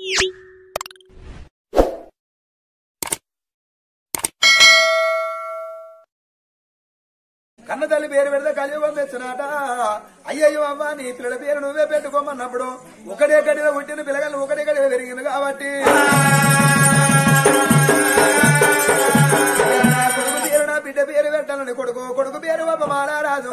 కన్న తల్లి పేరు పెడితే కలియుగం తెచ్చినాట అయ్యయ్యో అవ్వ నీ పిల్లల పేరు నువ్వే పెట్టుకోమన్నప్పుడు ఒకటే గడిలో పుట్టిన పిల్లగాళ్ళు ఒకటే గడిలో పెరిగింది కాబట్టి నా కొడుకు పేరు నా బిడ్డ పేరు పెట్టాలని కొడుకు కొడుకు పేరు అమ్మ మాలారాజు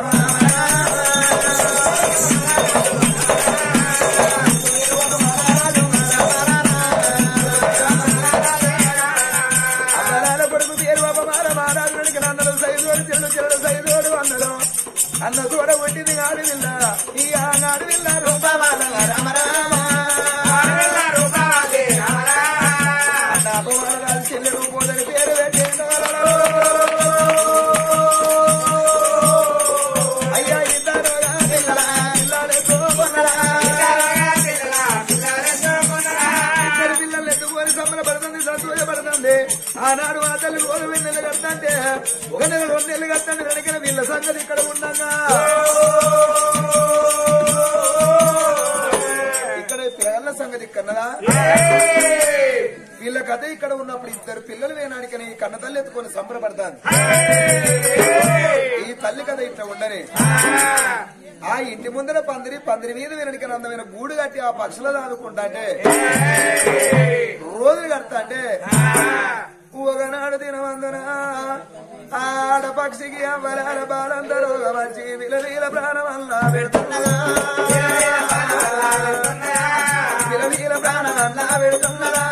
అన్నదాల కొడుకు పేరు అమ్మ మాల మారాజు అన్నలు సైదోడు చెల్లు చెల్లు సైదోడు అన్నలు అన్న చూడ కొట్టింది నాడు విల్ల ఈ ఆనాడు విల్ల రూపమాల రామ రామ అన్న అపమానాలు చెల్లి రూపోదని పేరు పెట్టిండు అయ్యా ఇద్దరు పిల్లలా పిల్లలే కోపనలా ఇద్దరు పిల్లలు ఎత్తుకొని సంబరపడుతుంది సంతోషపడుతుంది ఆనాడు ఆ తల్లి రోజు నెలలు కట్టంటే ఒక నెల రెండు నెలలు కట్టండి వెనక వీళ్ళ సంగతి ఇక్కడ ఉండగా ఇక్కడ పిల్లల సంగతి ఇక్కడదా వీళ్ళ కథ ఇక్కడ ఉన్నప్పుడు ఇద్దరు పిల్లలు వేనాడికని ఈ కన్న తల్లి ఎత్తుకొని సంబరపడతాను ఈ తల్లి కథ ఇట్లా ఉండని ఆ ఇంటి ముందర పందిరి పందిరి మీద వెనడికి అందమైన గూడు కట్టి ఆ పక్షులు దాదుకుంటా అంటే రోజులు కడతా అంటే ఒకనాడు దినవందన ఆడపక్షికి అవ్వలాల బాలందరూ వచ్చి విలవీల ప్రాణం అల్లా పెడుతున్నదా విలవీల ప్రాణం అల్లా పెడుతున్నదా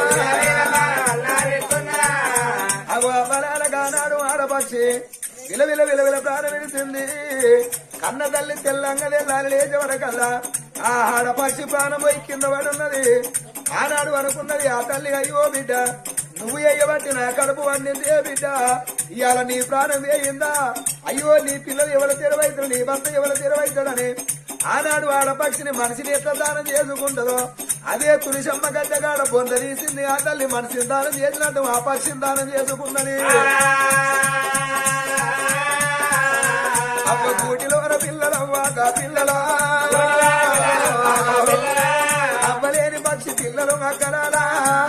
అవు అవ్వలాల గానాడు ఆడపక్షి విలవిల విలవిల ప్రాణం విడిసింది కన్న తల్లి తెల్లంగా తెల్లాలి లేచే వరకల్లా ఆ ఆడపక్షి ప్రాణం పోయి కింద పడున్నది ఆనాడు అనుకున్నది ఆ తల్లి అయ్యో బిడ్డ నువ్వు వేయబట్టి నా కడుపు వండింది ఏ బిడ్డ ఇవాళ నీ ప్రాణం వేయిందా అయ్యో నీ పిల్లలు ఎవరు తెరవైతాడు నీ భర్త ఎవరు తెరవైతాడని ఆనాడు ఆడపక్షిని మనిషిని ఎట్లా దానం చేసుకుంటుందో అదే తులిసమ్మ గడ్డగాడ పొందరీసింది ఆ తల్లి మనిషిని దానం చేసినట్టు ఆ పక్షిని దానం చేసుకున్నది అవ్వ గూటిలోన పిల్లలవ్వాక పిల్లలా అవ్వలేని పక్షి పిల్లలు మక్కలాలా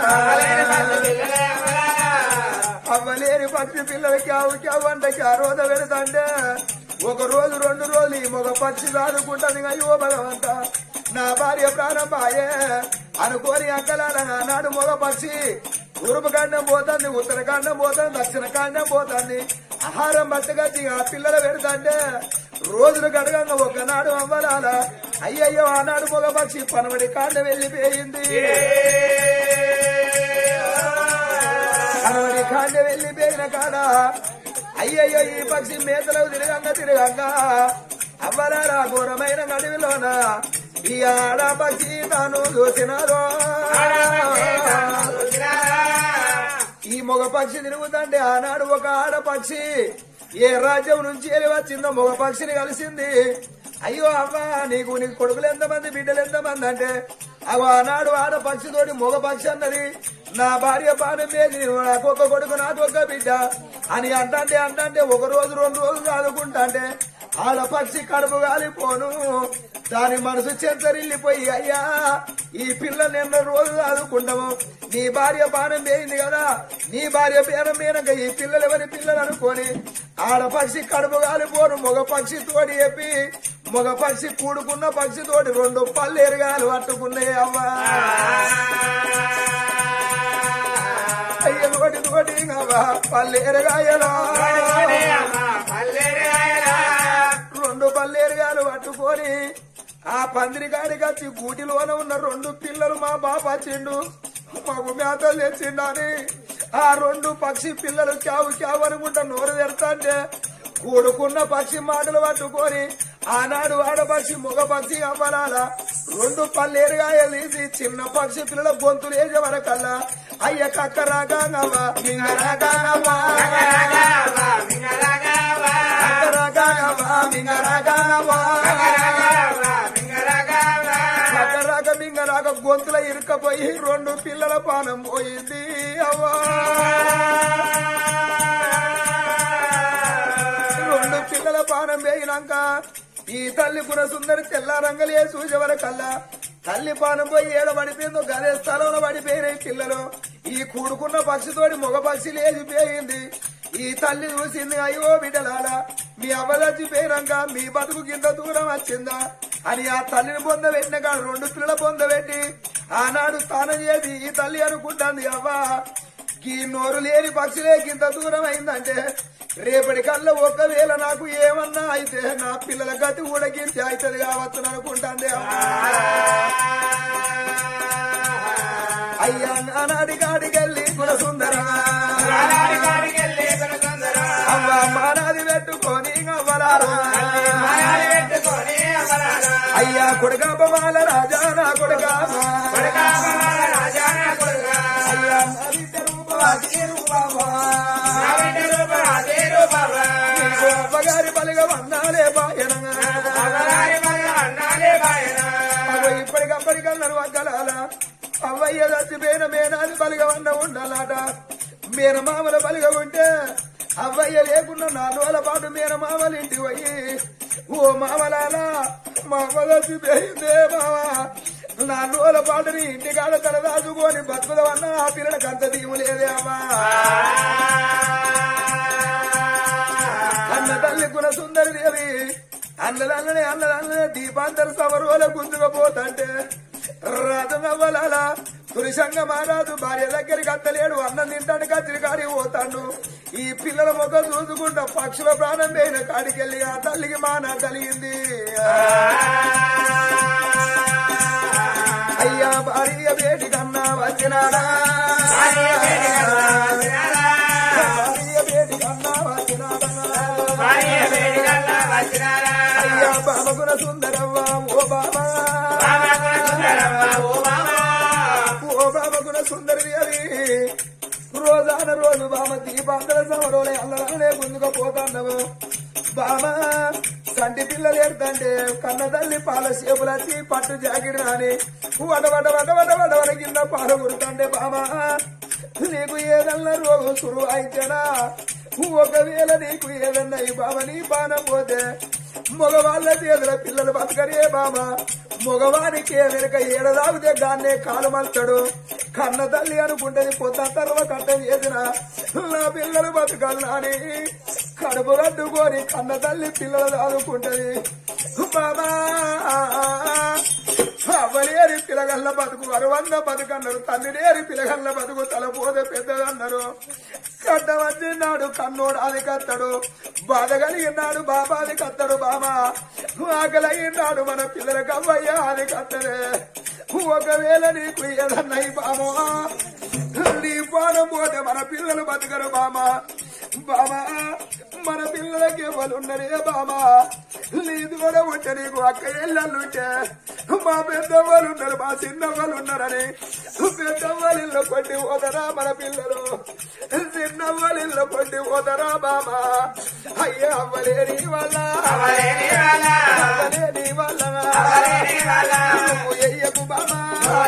అవ్వలేని పక్షి పిల్లలు క్యావు క్యావు అంటే క్యారోద పెడతంటే ఒక రోజు రెండు రోజులు ఈ మగ పక్షి సాదుకుంటది అయ్యో భగవంత నా భార్య ప్రాణం బాయే అనుకోని అక్కలాల నాడు మగ పక్షి తూర్పు కాండం పోతుంది ఉత్తర కాండం పోతుంది దక్షిణ కాండం పోతుంది ఆహారం పట్టుకొచ్చి ఆ పిల్లలు పెడతాంటే రోజులు గడగంగా ఒకనాడు అవ్వలాల అయ్యయ్యో ఆనాడు మగ పక్షి పనవడి కాండ వెళ్ళిపోయింది పనవడి కాండ వెళ్ళిపోయిన కాడ అయ్యయ్యో ఈ పక్షి మేతలు తిరగంగా తిరగంగా అవ్వలాల ఘోరమైన గడివిలోన ఈ ఆడ పక్షి తాను చూసినారో ఈ మగ పక్షి తిరుగుతుంటే ఆనాడు ఒక ఆడపక్షి ఏ రాజ్యం నుంచి వెళ్ళి వచ్చిందో మగ పక్షిని కలిసింది అయ్యో అవ్వ నీకు నీకు కొడుకులు ఎంతమంది బిడ్డలు ఎంతమంది అంటే అవ ఆనాడు ఆడపక్షితోటి మగ పక్షి అన్నది నా భార్య పానం వేసి నాకు ఒక కొడుకు నాకు ఒక బిడ్డ అని అంటంటే అంటంటే ఒక రోజు రెండు రోజులు చదువుకుంటా అంటే ఆడపక్షి కడుపు కాలిపోను దాని మనసు చెంతరిల్లిపోయి అయ్యా ఈ పిల్లల్ని ఎన్నో రోజులు చదువుకుంటాము నీ భార్య పానం వేయింది కదా నీ భార్య పేరం పేనక ఈ పిల్లలు ఎవరి పిల్లలు అనుకొని ఆడపక్షి కడుపు కాలిపోను మగ పక్షి తోడి చెప్పి మగ పక్షి కూడుకున్న పక్షి తోటి రెండు పళ్ళు ఎరగాలు పట్టుకున్నాయి అవ్వా అయ్య తోటి తోటి అవ్వా పళ్ళు ఎరగాయలా రెండు పల్లేరుగాలు పట్టుకొని ఆ పందిరి కాడికి వచ్చి గూటిలోన ఉన్న రెండు పిల్లలు మా బాబా చిండు మాకు మేతలు తెచ్చిండని ఆ రెండు పక్షి పిల్లలు క్యావు క్యావు అనుకుంటా నోరు తెడతాంటే కూడుకున్న పక్షి మాటలు పట్టుకొని ఆనాడు ఆడపక్షి మగ పక్షి అవ్వలాల రెండు పల్లేరుగాయలు తీసి చిన్న పక్షి పిల్లల గొంతులు వేసే వరకల్లా అయ్య కక్కరాగావా మింగరాగావా రకరక మింగరాక గొంతుల ఇరుకపోయి రెండు పిల్లల పానం పోయింది అవ్వా రెండు పిల్లల పానం వేయినాక ఈ తల్లి గుణ సుందరి తెల్ల రంగలే చూసేవరకల్లా తల్లి పానం పోయి ఏడ పడిపోయిందో గదే స్థలంలో పడిపోయినాయి పిల్లలు ఈ కూడుకున్న పక్షితోటి మగ పక్షి లేచిపోయింది ఈ తల్లి చూసింది అయ్యో బిడ్డలారా మీ అవ్వ చచ్చిపోయినాక మీ బతుకు కింద దూరం వచ్చిందా అని ఆ తల్లిని పొందబెట్టిన కాదు రెండు పిల్లల పొందబెట్టి ఆనాడు స్నానం చేసి ఈ తల్లి అనుకుంటాంది అవ్వ ఈ నోరు లేని పక్షులే కింద దూరం అయిందంటే రేపటి కల్లా ఒకవేళ నాకు ఏమన్నా అయితే నా పిల్లల గతి ఉడకించి అవుతుంది కావచ్చు అనుకుంటాంది అయ్యా నానాడి కాడికెళ్ళి గుణసుందర అవ్వ మానాది పెట్టుకొని అవ్వలారా అయ్యా కొడుకాపమాల రాజా నా కొడుకా అయ్యా నా బిడ్డ రూపవాసి రూపమా. నీకు అవ్వగారి బలిగ వందాలే బాయన అగో ఇప్పటికప్పటికన్నారు అగ్గలాల అవ్వయ్య చచ్చిపోయిన మేనాది బలిగ వన్న ఉండాలట మేనమామల బలిగ ఉంటే అవ్వయ్య లేకున్న నాలుగు రోజుల పాటు మేనమామల ఇంటికి పోయి ఓ మామలాల మా అవ్వ చచ్చిపోయిందే మామ నాలుగు రోజుల పాటు నీ ఇంటికాడ తల దాచుకొని బతుకుదవన్న ఆ పిల్లలకు అంత దీము లేదే అమ్మా అన్న తల్లి గుణ సుందరి దేవి అన్నదన్ననే అన్నదన్ననే దీపాంతర సవరువల గుంజుకపోతంటే రాజు నవ్వలాల పురుషంగ మహారాజు భార్య దగ్గరికి అత్తలేడు అన్నం తింటాడు కత్తిరి కాడికి పోతాడు ఈ పిల్లల ముఖం చూసుకుంటా పక్షుల ప్రాణం పోయిన కాడికెళ్ళి ఆ తల్లికి మాన కలిగింది అయ్యా భార్య వేడి కన్నా వచ్చినాడా భార్య వేడి కన్నా వచ్చినాడా అయ్యా బామగుణ సుందరవ్వ ఓ బాబా ఓ బామగుణ సుందరి అది రోజాన రోజు బామ దీపాంతర సమరోలే అల్లరానే గుంజుకపోతాండవు బామ కంటి పిల్లలు ఎడుతంటే కన్న తల్లి పాల సేపులచ్చి పట్టు జాకెట్ రాని వడ వడ వడ వడ వడ వడ కింద పాలు కుడుతుంటే బామ నీకు ఏదన్నా రోగం సురువు అయితేనా ఒకవేళ నీకు ఏదన్నా ఈ బామ నీ బాణం పోతే మగవాళ్ళ చేతుల పిల్లలు బతకరే బామ మగవానికి వెనుక ఏడదాగితే గాన్నే కాలు మల్తాడు కన్న తల్లి అనుకుంటది పొద్దు తర్వ కట్టం చేసిన నా పిల్లలు బతకాలని అని కడుపు రద్దుకొని కన్న తల్లి పిల్లలు ఆదుకుంటది బాబా అవ్వలేరి పిలగల్ల బతుకు అరవంద బతుకన్నారు తల్లినేరి పిలగల్ల బతుకు తలపోతే పెద్దదన్నారు కట్ట వచ్చినాడు కన్నోడు అది కత్తడు బాధ కలిగినాడు బాబా అది కత్తడు బాబా ఆకలయ్యినాడు మన పిల్లలకు అవ్వయ్యా అది కత్తడే ఒకవేళ నీకు ఏదన్నాయి బామా నీ పానం పోతే మన పిల్లలు బతకరు బామా బామా మన పిల్లలకి ఎవరున్నరే బామా నీది కూడా ఉంటే నీకు అక్క ఎల్లలుంటే మా పెద్దవాళ్ళు ఉన్నారు మా చిన్నవాళ్ళు ఉన్నారని పెద్దవాళ్ళ ఇల్లు కొట్టి పోదరా మన పిల్లలు చిన్నవాళ్ళ ఇల్లు కొట్టి పోదరా బామా అయ్యా అవ్వలేని వల్ల అవ్వలేని వల్ల నువ్వు ఎయ్యకు బామా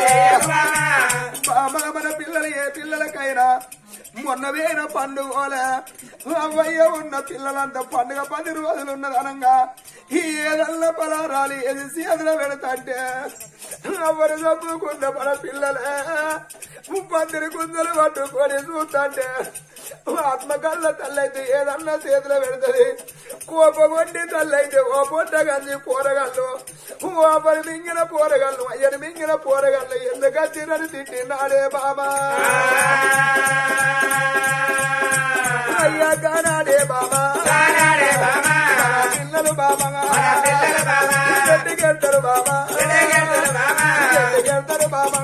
బామా మన పిల్లలు ఏ పిల్లలకైనా మొన్న వేన పండుగ అవ్వయ్య ఉన్న పిల్లలంతా పండుగ పది రోజులు ఉన్నదనంగా ఈ ఏదల్ల పలారాలు ఏది సీదల పెడతంటే ఎవరు చదువుకున్న మన పిల్లలే పందిరి గుంజలు పట్టుకొని చూస్తుంటే ఆత్మ కళ్ళ తల్లైతే ఏదన్నా చేతిలో పెడుతుంది కోపగొండి తల్లైతే ఓ పొట్ట గంజి పోరగళ్ళు ఓ పని మింగిన పోరగళ్ళు అయ్యని మింగిన పోరగళ్ళు ఎందుకు తినని తిట్టినాడే బాబా అయ్యా కానాడే బాబా పిల్లలు బాబా గడ్డికెళ్తారు బాబా గడ్డికెళ్తారు బాబా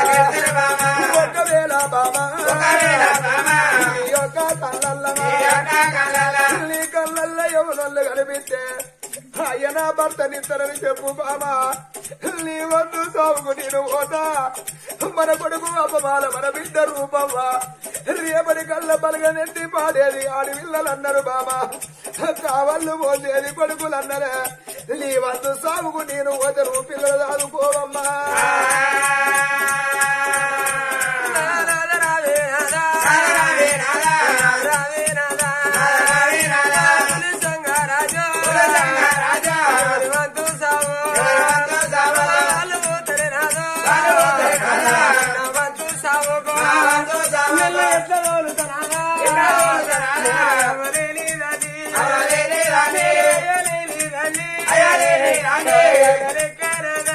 ఒకవేళ బాబా నీ యొక్క కళ్ళల్లో నీ కళ్ళల్లో ఎవరొల్లు కనిపిస్తే అయ్య నా భర్త నిద్దరని చెప్పు బాబా నీ వద్దు సాగుకు నేను పోతా మన కొడుకు అపమాన మన బిడ్డ రూపవ్వా రేపటి కళ్ళ బలగనెత్తి పాడేది ఆడి పిల్లలన్నారు బాబా కావళ్ళు పోసేది కొడుకులు అన్నరే నీ వద్దు సాగుకు నేను వదరు పిల్లలు చదువుకోవమ్మా రాజా సావుకో నెల్లు ఎట్ల తోలుతనాగా అవలేని రాజీ అయ్యలేని రాజీ అయ్యలెక్కరదా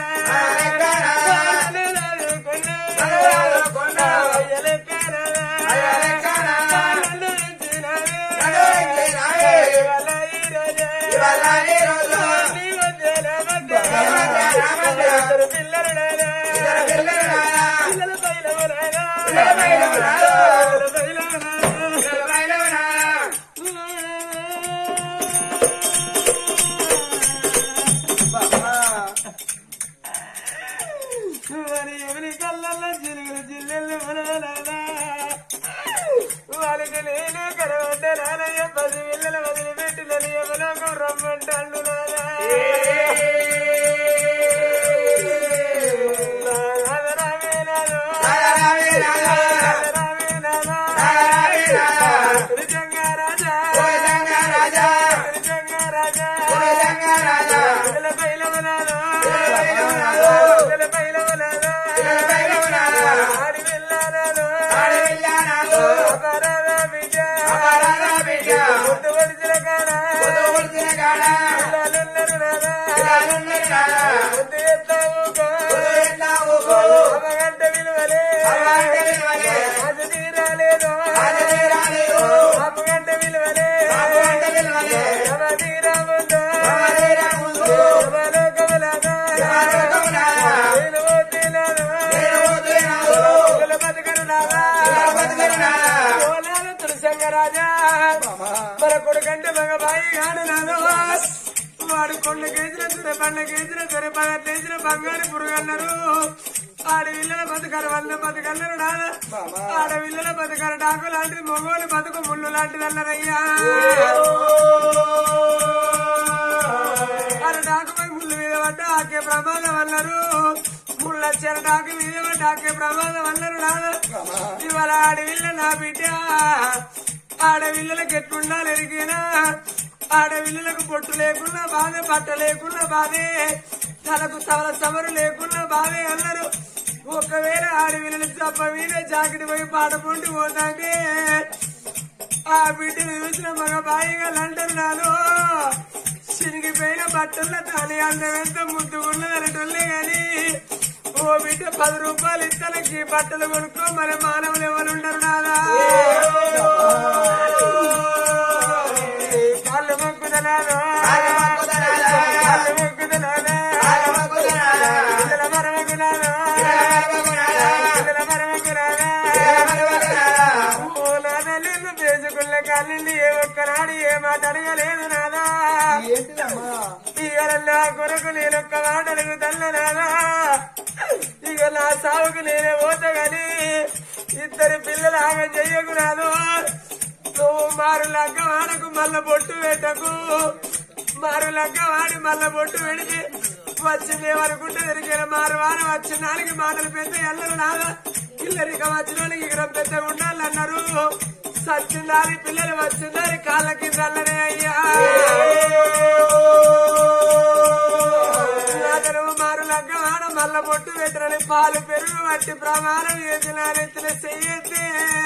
అయ్యలెక్కరదా అయ్యలెక్కరదా నన్ను ఇచ్చినవే ఇవాళ ఈ రోజే నీ మధ్యన మధ్య ఇద్దరు పిల్లలు నాయనా. పిల్లల పైలవనాయనా. పిల్లల పైలవనాయనా. మరి ఎవరి కళ్ళల్లో జిలుగులు జిల్లెళ్ళు మనవనానా వాళ్ళకి నేనే కరవడ్డ నానయ్య పది పిల్లలు వదిలిపెట్టినని ఎవరోకం రమ్మంటాడు నానా రామే నానా. రామే నానా. నిజంగా రాజా. నిజంగా రాజా. పిల్లల పైలవనానా. పిల్లల పైలవనానా. ఆడి వెళ్ళానాను. అపరాధ బిడ్డ. ముద్దు పొడిచిన కాడ. పిల్లలున్నారు నానా. ముద్దు ఎత్తావుకో. అమ్మగంట విలువలే. అది తీరాలేదు. అమ్మగంట విలువలే. అమ్మ తీరాముందో. అమ్మలోకములాగా. నేను పోతున్నాను. పిల్లల బతుకను నాదా. ఓలాల తులసంగరాజా. మన కొడుకంటే మగ బాయి గాడు నాను వాడు కొండ కేసిన సరే పండ్ల కేసిన సరే పగట్లేసిన బంగారు పురుగన్నారు ఆడవిల్లల బతుకారు వంద బతుకన్నారు నాన్న ఆడవిల్లల బతుకారు డాకు లాంటిది మొగోలు బతుకు ముళ్ళు లాంటిది అన్నారయ్యా ఆడ డాకుపై ముళ్ళు మీద పడ్డ ఆకే ప్రమాదం అన్నారు ముళ్ళ చెరటాకు మీద పడ్డ ఆకే ప్రమాదం అన్నారు నాన్న ఇవాళ ఆడవిల్ల నా బిడ్డ ఆడవిల్లలకు ఎట్లుండాలి ఎరిగినా ఆడవిల్లలకు పొట్టు లేకున్నా బాధే బట్ట లేకున్నా బాధే తనకు తల సమరు లేకున్నా బాధే అన్నారు ఒకవేళ ఆడవిల్లలు చప్ప మీద జాకెట్ పోయి పాట పొండి పోతాంటే ఆ బిడ్డను చూసిన మగ బాయిగా అంటున్నాను చిరిగిపోయిన బట్టల్లో తాని అందమెంత ముద్దుకున్నదనటోళ్ళే గాని ఓ బిడ్డ పది రూపాయలు ఇత్తలకి బట్టలు కొనుక్కో మన మానవులు ఎవరు ఉండరు నాదా కాళ్ళు మొక్కుదనాను కాళ్ళు మొక్కుదనాను పిల్లల మరమకునాను పిల్లల మరమకునాను ఓ నాన్న నిన్ను చేసుకున్న కాళ్ళని ఏ ఒక్కనాడు ఏ మాట అడగలేదు నాదా ఏంటిదమ్మా ఇక నా కొరకు నేను ఒక్క మాట అడుగుతాను నాదా ఇక నా సాగుకు నేనే పోతా గాని ఇద్దరు పిల్లలు ఆగం చెయ్యకు రాదు నువ్వు మారు లగ్గ వాడకు మళ్ళా బొట్టు పెట్టకు మారు లగ్గ వాడి మళ్ళా బొట్టు పెడిచి వచ్చింది ఏమనుకుంటే తిరిగిన మారు వారం వచ్చిన నాలుగు మాటలు పెద్ద ఎల్లరు నాదా పిల్లరిక వచ్చిన వాళ్ళకి ఇక్కడ పెద్ద ఉండాలన్నారు సచ్చిందారి పిల్లలు వచ్చిందారి కాళ్ళ కింద అల్లరే అయ్యా అతను మారు లగ్గ వాడ మల్ల బొట్టు పెట్టరని పాలు పెరుగు వట్టి ప్రమాణం చేసిన నెత్తిన చెయ్యతే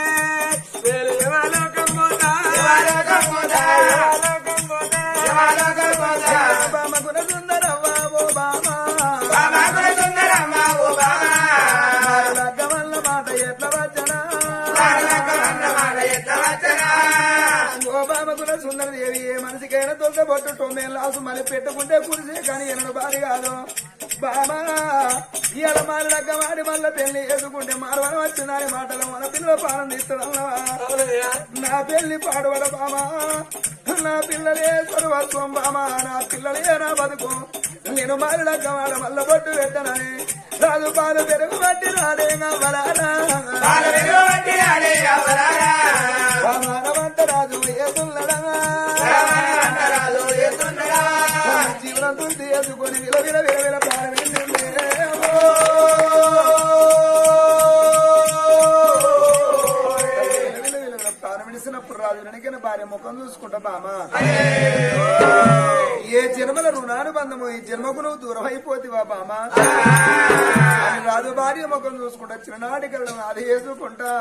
లోకం పోతా లోకం పోతా బామకున సుందరవ్వ ఓ బామా లగ్గ వల్ల మాట ఎట్ల వచ్చనా ఓ బామకున సుందర దేవి ఏ మనిషికైనా తొలత బొట్టు తొమ్మిది లాసు మళ్ళీ పెట్టుకుంటే కురిసే కానీ ఎన్నడు బారి కాదు బామా ఇవాళ మారి లగ్గ మాడి మళ్ళీ పెళ్లి చేసుకుంటే మారవని వచ్చిందని మాటలు మన పిల్లల పాలన తీస్తాడన్నవా నా పెళ్లి పాడవడ బామా నా పిల్లలే సర్వస్వం బామా నా పిల్లలే నా బతుకు నేను మారిన గవాడ మల్ల బొట్టు పెట్టనని రాజు పాలు పెరుగు బట్టి రాడే గవరారా రామారవంత రాజు ఏసుల్లడా జీవనం తుంటి వేసుకొని విల విల విల విల ప్రారంభించింది ప్రారంభించినప్పుడు రాజు వెనకైన భార్య ముఖం చూసుకుంటా బామా ఏ జన్మల రుణానుబంధము ఈ జన్మకు నువ్వు దూరం అయిపోతివా బామా అని రాజు భార్య ముఖం చూసుకుంటా చిన్ననాటి కళ్ళం అది వేసుకుంటా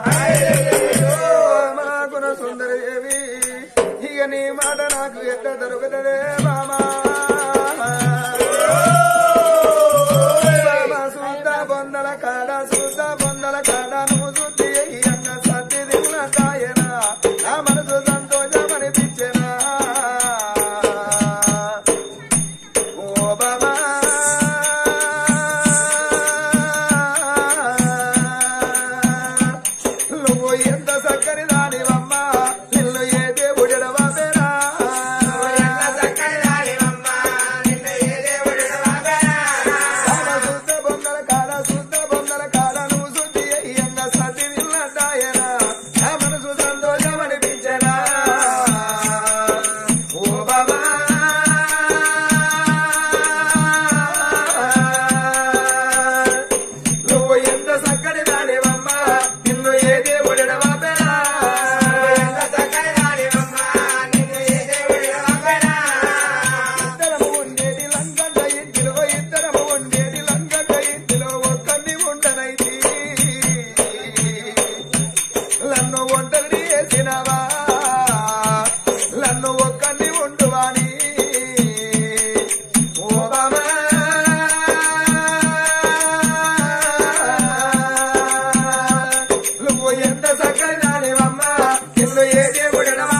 మాకున సుందరదేవి ఇక నీ మాట నాకు ఎట్ట దొరుకుతదే బామా బామా సూత బొందల కాడ సూత బొందల కాడ నువ్వు శుద్ధి అన్న సత్తి దిగుల కాయనా నా మనసు సంతోషం అనిపించేనా ఓ బాబా నువ్వు ఎంత చక్కని దానివమ్మా నిన్ను ఏ దేవుడెడవా శుద్ధ బొమ్మల కాడ శుద్ధ బొమ్మల కాడ నువ్వు శుద్ధి అయ్యంగా సతి నిన్నదాయనా నా మనసు సంతోషం అనిపించనా ఓ బాబా నువ్వు ఎంత చక్కని దానివమ్మా నిన్ను ఏ దేవుడెడవా ఇద్దరము ఉండేది లంగంట ఇంటిలో ఇద్దరము ఉండేది లంగంట ఇంటిలో ఒక్కని ఉండనైతి నన్ను ఒంటరి చేసినవా నన్ను ఒక్కని ఉండువాని ఓ బాబా నువ్వు ఎంత చక్కని దానివమ్మా నిన్ను ఏ దేవుడెడవా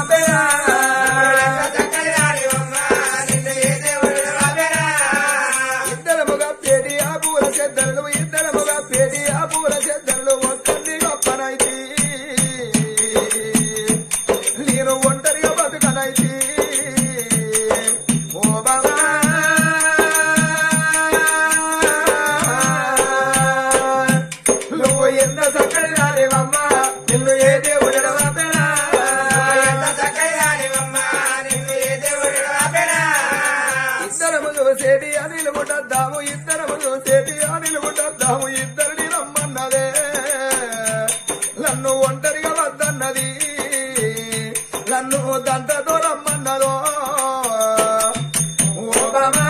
ఇద్దరముగా పేడి ఆ పూల చెద్దరులు ఇద్దరముగా పేడి ఆ పూల చెద్దరులు ఒక్కరిని గొప్పనైతి నేను ఒంటరిగా బతుకనైతి ఓ బాబా నువ్వు ఎంత చక్కని రాలేవమ్మా నిన్ను ఏ దేవుడు ఇద్దరము చూసేది అనిలు ముట్టద్దాము ఇద్దరము చూసేది అనిలు ముట్టద్దాము ఇద్దరిని రమ్మన్నదే నన్ను ఒంటరిగా వద్దన్నది నన్ను దంతతో రమ్మన్నదో ఓ బాబా.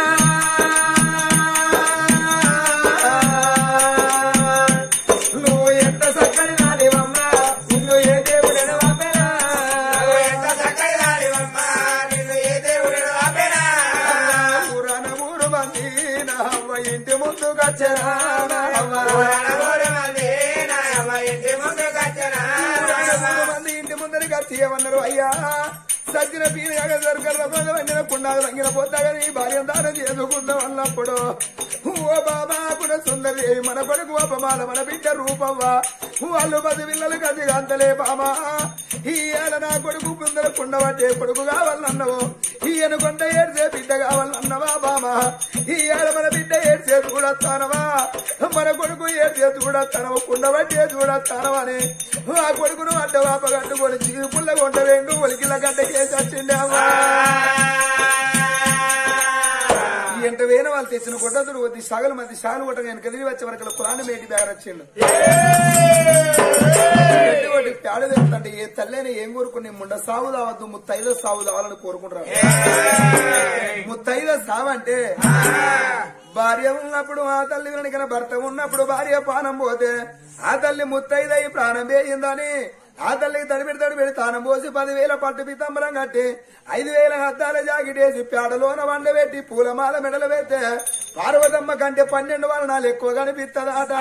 నువ్వు ఎంత చక్కని నాదివమ్మా నిన్ను ఏ దేవుడు పురాణ ఊరు మంది నా అవ్వ ఇంటి ముందుకు వచ్చరా నా అవ్వ. పురాణ ఊరు మంది ఇంటి ముందరికి వచ్చి ఏమన్నారు అయ్యా సజ్జన పీనగా దొరకరు వండిన కుండాలు వంగిన పోతాగా నీ భార్య దానం చేసుకుందాం అన్నప్పుడు ఓ బాబా కూడా సుందరి మన కొడుకు అపమాన మన బిడ్డ రూపవ్వ వాళ్ళు పది పిల్లలు కది అంతలే బామా ఈయన నా కొడుకు బృందల కుండబట్టే కొడుకు కావాలన్నవు ఈయన కొండ ఏడ్చే బిడ్డ కావాలన్నవా బామా ఈయన మన బిడ్డ ఏడ్చే చూడస్తానవా మన కొడుకు ఏడ్చే చూడస్తానవు కుండబట్టే చూడస్తానవని ఆ కొడుకును అడ్డ వాప కట్టుకొని చిగి పుల్ల కొండ వేండు ఒలికిల గడ్డ కేసి వచ్చిండే అవ్వా ఎంత వేన వాళ్ళు తెచ్చిన కొట్టదుడు వద్ది సగలు మంది సాలు కొట్టగా వెనక కదిలి వచ్చే వరకు పురాణ మేటి బ్యాగ్ వచ్చిండు ఎటువంటి పేడ తెలుస్తుంటే ఏ తల్లైనా ఏం కోరుకుని ముండ సాగు కావద్దు ముత్తైద సాగు కావాలని కోరుకుంటారు ముత్తైద సావు అంటే భార్య ఉన్నప్పుడు ఆ తల్లి వెనకన భర్త ఉన్నప్పుడు భార్య పానం పోతే ఆ తల్లి ముత్తైదై ప్రాణం వేయిందని ఆ తల్లికి తడిపెడి తడిపెడి తానం పోసి పదివేల పట్టు పితంబరం కట్టి ఐదు వేల హద్దాల జాకెటేసి పేడలోన వండబెట్టి పూలమాల మెడలు పెడితే పార్వతమ్మ కంటే పన్నెండు వలనాలు ఎక్కువ కనిపిస్తుందట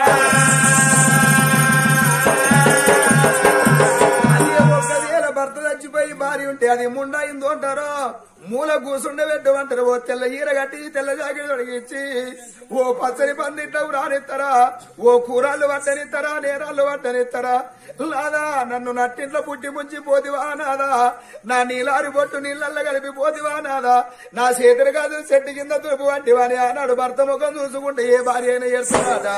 అది ఒకవేళ భర్త చచ్చిపోయి భార్య ఉంటే అది ముండాయిందో అంటారో మూల కూసుండ పెట్టమంటారు ఓ తెల్ల ఈర కట్టి తెల్ల జాకెట్ తొడిగించి ఓ పచ్చని పందిట్టవు రానిస్తారా ఓ కూరాళ్ళు పట్టనిస్తారా నేరాళ్ళు పట్టనిస్తారా లాదా నన్ను నట్టింట్లో పుట్టి ముంచి పోతివా నాదా నా నీలారి బొట్టు నీళ్ళల్లో కలిపి పోతివా నాదా నా చేతులు కాదు చెట్టు కింద తురుపు వంటివా అని ఆనాడు భర్త ముఖం చూసుకుంటే ఏ భార్య అయినా చేస్తున్నాడా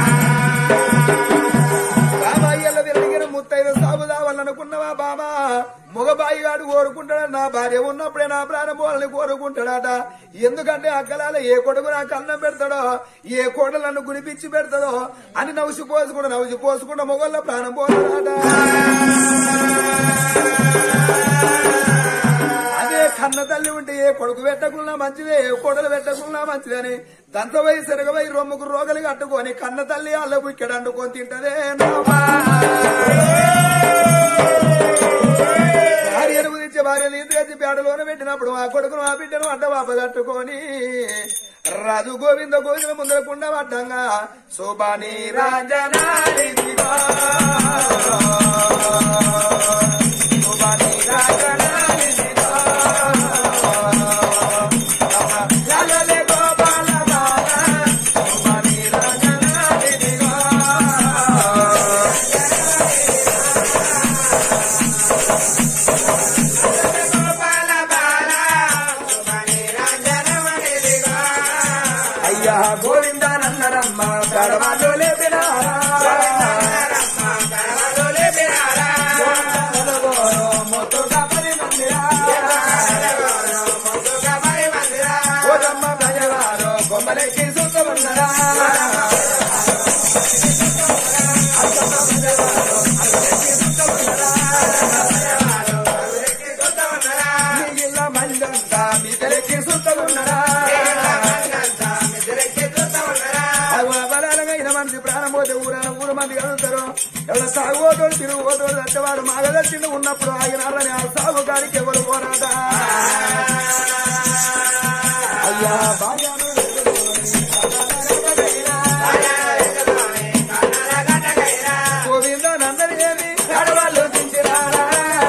బాబాయ్యల విరగిన ముత్తైద సాగు కావాలనుకున్నవా బాబా మగబాయిగాడు కోరుకుంటాడు నా భార్య ఉన్నప్పుడే నా ప్రాణం పోవాలని కోరుకుంటాడట ఎందుకంటే అక్కలాల ఏ కొడుకు నాకు అన్నం పెడతాడో ఏ కోడలు నన్ను గురిపించి పెడతాడో అని నవ్వుసి పోసుకుంటా నవ్వుసి పోసుకుంటా మొగళ్ళ ప్రాణం పోతాడట అదే కన్న తల్లి ఉంటే ఏ కొడుకు పెట్టకున్నా మంచిదే ఏ కొడలు పెట్టకున్నా మంచిదని దంతవై సెరగవై రొమ్ముకు రోగలు కట్టుకొని కన్న తల్లి అల్ల ఇక్కడ అండుకొని తింటదే నామా. భార్యను గురించి భార్యను ఇంటికొచ్చి పేడలోన పెట్టినప్పుడు ఆ కొడుకును ఆ బిడ్డను అడ్డ వాప కట్టుకొని రాజు గోవింద గోవింద ముందరకుండా అడ్డంగా శోభాని రాజనాడిదిగా శోభాని రాజనాడిదిగా లలలే గోపాల బాల శోభాని రాజనాడిదిగా అయ్యా గోవిందానన్నరమ్మ గడవాలో లేపినారా మొత్తంగా పది మందిరా గోదమ్మ ప్రజవారు బొమ్మలకి సుఖమున్నరా మిగిలిన మందంతా మిగలికి సుఖమున్నరా బలాలైన మనిషి ప్రాణం పోతే ఊరన ఊరు మంది కలుగుతారు ఎవరు సాగుపోతోడు తిరుగుపోతోడు వచ్చేవాడు మాగదర్శిని ఉన్నప్పుడు ఆగినారని ఆ సాగు గారికి ఎవరు పోరాట అయ్యా భార్యను గోవింద నందరి ఏమి ఆడవాళ్ళు దించిరారా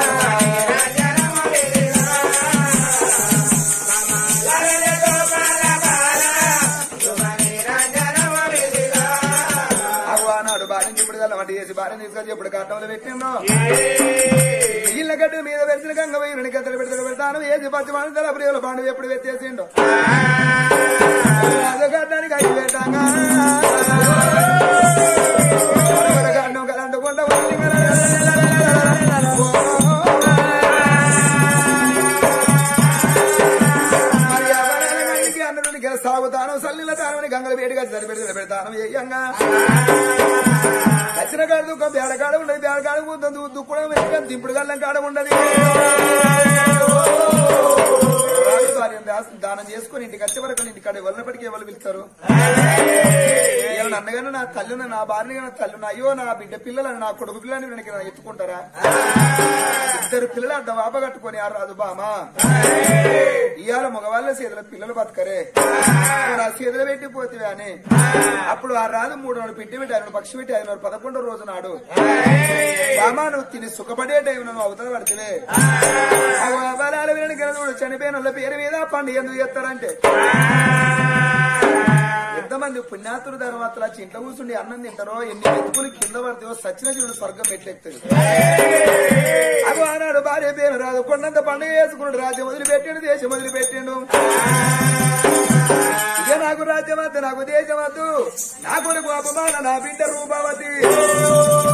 అవ్వానాడు భార్యని ఇప్పుడు గల వంట చేసి భార్యని తీసుకొని ఎప్పుడు కట్టంలో పెట్టిందో ఇళ్ళ గడ్డ మీద వెలిసిన గంగ వీరుని గద్దలు పెడతాడు పెడతాను ఏసి పచ్చి మన తల ప్రియుల పాండు ఎప్పుడు పెట్టేసిండు గడ్డానికి అయి పెట్టాగా గడ్డం కలంటుకుంటా మరి ఎవరైనా అన్నటువంటి సాగుతాను సల్లిల తానని గంగల వేడిగా సరిపెడితే పెడతాను ఏయంగా వచ్చిన కాడ దుఃఖం బేడకాడ ఉండదు బేడకాడ ఉందని దుక్కుడం వెనుక దింపుడు గల్లం కాడ ఉండదు రాజు భార్యను దాస్- దానం చేసుకుని ఇంటికి వచ్చే వరకు ఇంటికాడ ఎవరినప్పటికీ ఎవరు పిలుస్తారు ఏమన్నా అన్నగానే నా తల్లున నా భార్య నా తల్లున అయ్యో నా బిడ్డ పిల్లలని నా కొడుకు పిల్లని వెనక ఎత్తుకుంటారా ఇద్దరు పిల్లలు అడ్డ వాప కట్టుకొని ఆ రాజు బామా ఇవాళ మగవాళ్ళ చేతుల పిల్లలు బతకరే నా చేతులు పెట్టి పోతే అని అప్పుడు ఆ రాజు మూడు నాడు పెట్టి పెట్టి ఆయన పక్షి పెట్టి ఆయన పదకొండో రోజు నాడు బామా నువ్వు తిని సుఖపడే టైం నువ్వు అవతల పడితే బలాల వీరని గెలదుడు చనిపోయిన వాళ్ళ పేరు మీద పండుగ ఎందుకు చేస్తారంటే ఎంతమంది పుణ్యాతులు తర్వాత ఇంట్లో కూర్చుండి అన్నం తింటారో ఎన్ని వెతుకులు కింద పడతాయో సచిన జీవుడు స్వర్గం ఎట్లెక్కుతుంది అగో ఆనాడు భార్య పేరు రాదు కొండంత పండుగ చేసుకున్నాడు రాజ్యం వదిలిపెట్టాడు దేశం వదిలిపెట్టాడు ఇక నాకు రాజ్యం వద్దు నాకు దేశం వద్దు నా కొడుకు అపమాన నా బిడ్డ రూపావతి